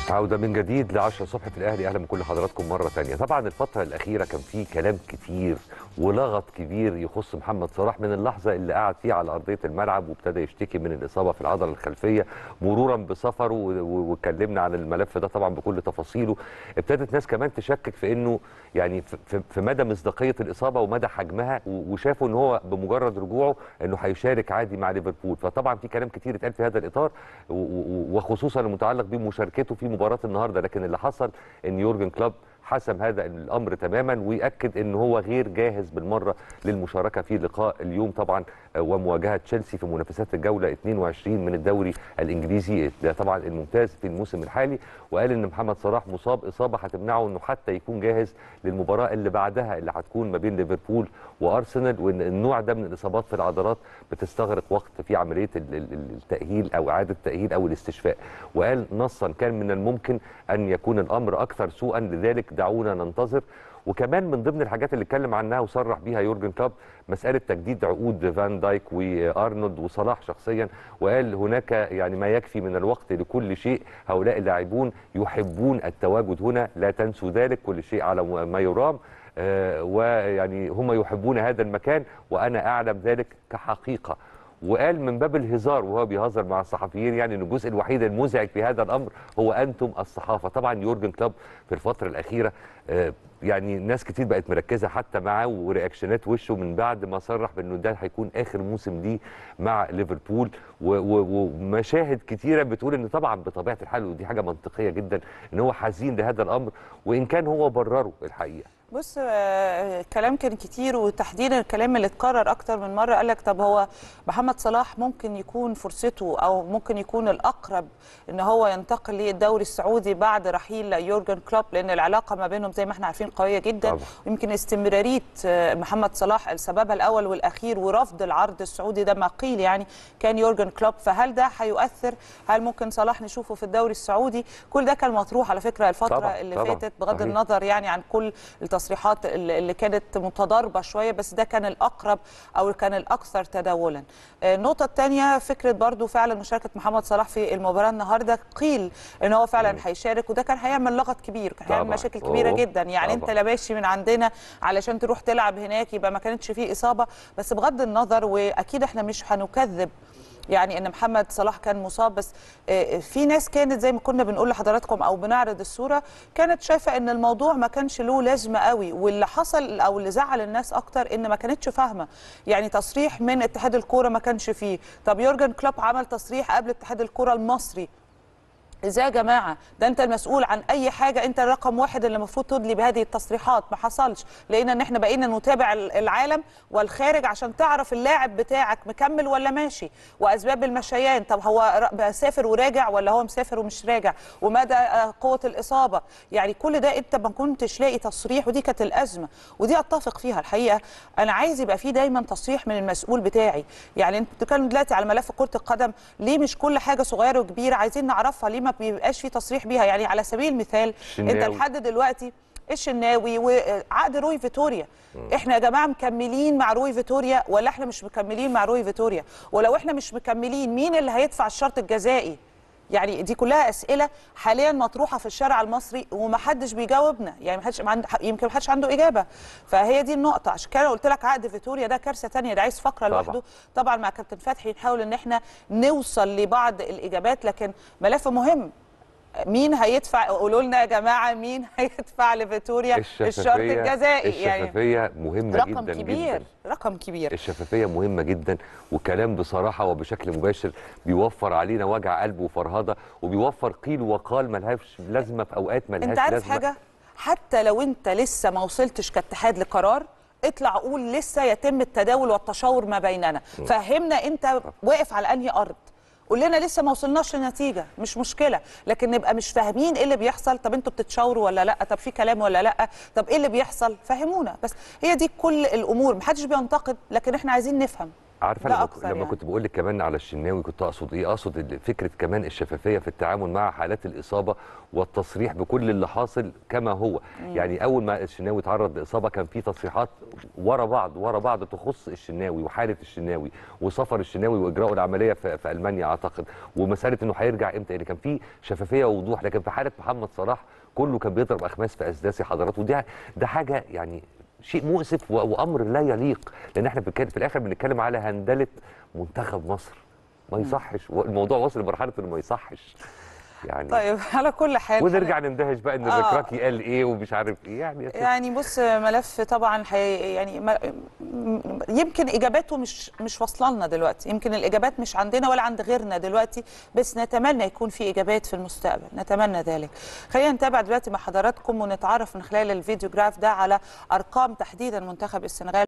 عودة من جديد ل 10 الصبح في الأهلي أهلا بكل حضراتكم مرة تانية طبعا الفترة الأخيرة كان في كلام كتير ولغط كبير يخص محمد صلاح من اللحظة اللي قعد فيها على أرضية الملعب وابتدى يشتكي من الإصابة في العضلة الخلفية مرورا بسفره و- و- واتكلمنا عن الملف ده طبعا بكل تفاصيله ابتدت ناس كمان تشكك في إنه يعني في- في- في مدى مصداقية الإصابة ومدى حجمها و- وشافوا إن هو بمجرد رجوعه إنه هيشارك عادي مع ليفربول فطبعا في كلام كتير اتقال في هذا الإطار و- و- وخصوصا المتعلق بمشاركته في مباراه النهارده لكن اللي حصل ان يورجن كلوب حسم هذا الامر تماما وياكد ان هو غير جاهز بالمره للمشاركه في لقاء اليوم طبعا آه، ومواجهه تشيلسي في منافسات الجوله 22 من الدوري الانجليزي ده طبعا الممتاز في الموسم الحالي وقال ان محمد صلاح مصاب اصابه هتمنعه انه حتى يكون جاهز للمباراه اللي بعدها اللي هتكون ما بين ليفربول وارسنال وان النوع ده من الاصابات في العضلات بتستغرق وقت في عمليه ال- ال- التاهيل او اعاده التاهيل او الاستشفاء وقال نصا كان من الممكن ان يكون الامر اكثر سوءا لذلك دعونا ننتظر وكمان من ضمن الحاجات اللي اتكلم عنها وصرح بيها يورجن كلوب مساله تجديد عقود فان دايك وارنولد وصلاح شخصيا وقال هناك يعني ما يكفي من الوقت لكل شيء هؤلاء اللاعبون يحبون التواجد هنا لا تنسوا ذلك كل شيء على ما يرام آه، ويعني هم يحبون هذا المكان وانا اعلم ذلك كحقيقه وقال من باب الهزار وهو بيهزر مع الصحفيين يعني ان الجزء الوحيد المزعج في هذا الامر هو انتم الصحافه طبعا يورجن كلوب في الفتره الاخيره آه، يعني ناس كتير بقت مركزه حتى معاه ورياكشنات وشه من بعد ما صرح بانه ده هيكون اخر موسم ليه مع ليفربول و- و- ومشاهد كتيره بتقول ان طبعا بطبيعه الحال ودي حاجه منطقيه جدا ان هو حزين لهذا الامر وان كان هو برره الحقيقه بص آه، الكلام كان كتير وتحديدا الكلام اللي اتكرر اكتر من مره قال لك طب هو محمد صلاح ممكن يكون فرصته او ممكن يكون الاقرب ان هو ينتقل للدوري السعودي بعد رحيل يورجن كلوب لان العلاقه ما بينهم زي ما احنا عارفين قويه جدا طبعا. ويمكن استمراريه آه، محمد صلاح سببها الاول والاخير ورفض العرض السعودي ده ما قيل يعني كان يورجن كلوب فهل ده هيؤثر هل ممكن صلاح نشوفه في الدوري السعودي كل ده كان مطروح على فكره الفتره طبعا، اللي طبعا، فاتت بغض صحيح. النظر يعني عن كل التصريحات اللي اللي كانت متضاربه شويه بس ده كان الاقرب او كان الاكثر تداولا. آه، النقطه الثانيه فكره برضو فعلا مشاركه محمد صلاح في المباراه النهارده قيل ان هو فعلا هيشارك وده كان هيعمل لغط كبير كان هيعمل طبعاً. مشاكل كبيره أوه، جدا يعني انت طبعاً. لا ماشي من عندنا علشان تروح تلعب هناك يبقى ما كانتش فيه اصابه بس بغض النظر واكيد احنا مش هنكذب يعني ان محمد صلاح كان مصاب بس آه، في ناس كانت زي ما كنا بنقول لحضراتكم او بنعرض الصوره كانت شايفه ان الموضوع ما كانش له لازمه قوي واللي حصل او اللي زعل الناس اكتر ان ما كانتش فاهمه يعني تصريح من اتحاد الكوره ما كانش فيه طب يورجن كلوب عمل تصريح قبل اتحاد الكوره المصري ازاي يا جماعه ده انت المسؤول عن اي حاجه انت الرقم واحد اللي المفروض تدلي بهذه التصريحات ما حصلش لقينا ان احنا بقينا نتابع العالم والخارج عشان تعرف اللاعب بتاعك مكمل ولا ماشي واسباب المشيان طب هو ر- مسافر وراجع ولا هو مسافر ومش راجع ومدى آه، قوه الاصابه يعني كل ده انت ما كنتش لاقي تصريح ودي كانت الازمه ودي اتفق فيها الحقيقه انا عايز يبقى في دايما تصريح من المسؤول بتاعي يعني انت بتتكلم دلوقتي على ملف كره القدم ليه مش كل حاجه صغيره وكبيره عايزين نعرفها ليه ما بيبقاش في تصريح بيها يعني على سبيل المثال انت الشناوي. لحد دلوقتي الشناوي وعقد روي فيتوريا احنا يا جماعه مكملين مع روي فيتوريا ولا احنا مش مكملين مع روي فيتوريا ولو احنا مش مكملين مين اللي هيدفع الشرط الجزائي يعني دي كلها اسئله حاليا مطروحه في الشارع المصري ومحدش بيجاوبنا يعني محدش ما عند- يمكن محدش عنده اجابه فهي دي النقطه عشان كده قلت لك عقد فيتوريا ده كارثه تانية ده عايز فقره طبعا. لوحده طبعا مع كابتن فتحي نحاول ان احنا نوصل لبعض الاجابات لكن ملف مهم مين هيدفع قولوا لنا يا جماعه مين هيدفع لفيتوريا الشرط الجزائي يعني الشفافيه مهمه رقم جدا كبير جدا رقم كبير الشفافيه مهمه جدا وكلام بصراحه وبشكل مباشر بيوفر علينا وجع قلب وفرهده وبيوفر قيل وقال ملهاش لازمه في اوقات ملهاش انت عارف لازمه حاجه حتى لو انت لسه ما وصلتش كاتحاد لقرار اطلع قول لسه يتم التداول والتشاور ما بيننا فهمنا انت واقف على انهي ارض قول لنا لسه ما وصلناش لنتيجه مش مشكله لكن نبقى مش فاهمين ايه اللي بيحصل طب انتوا بتتشاوروا ولا لا طب في كلام ولا لا طب ايه اللي بيحصل فهمونا بس هي دي كل الامور محدش بينتقد لكن احنا عايزين نفهم عارفه ده لما, أكثر لما يعني. كنت بقول لك كمان على الشناوي كنت اقصد ايه اقصد ال- فكره كمان الشفافيه في التعامل مع حالات الاصابه والتصريح بكل اللي حاصل كما هو يعني اول ما الشناوي تعرض لاصابه كان في تصريحات ورا بعض ورا بعض تخص الشناوي وحاله الشناوي وسفر الشناوي واجراء العمليه في, في المانيا اعتقد ومساله انه هيرجع امتى يعني كان في شفافيه ووضوح لكن في حاله محمد صلاح كله كان بيضرب اخماس في اسداسي حضرات ودي ده حاجه يعني شيء مؤسف و- وامر لا يليق لان احنا بنتكلم- في الاخر بنتكلم على هندله منتخب مصر ما يصحش الموضوع وصل لمرحله انه ما يصحش يعني طيب على كل حال ونرجع نندهش بقى ان آه. الركراكي قال ايه ومش عارف ايه يعني يا ستي. يعني بص ملف طبعا حي يعني ما م- يمكن اجاباته مش مش واصله لنا دلوقتي يمكن الاجابات مش عندنا ولا عند غيرنا دلوقتي بس نتمنى يكون في اجابات في المستقبل نتمنى ذلك خلينا نتابع دلوقتي مع حضراتكم ونتعرف من خلال الفيديو جراف ده على ارقام تحديدا منتخب السنغال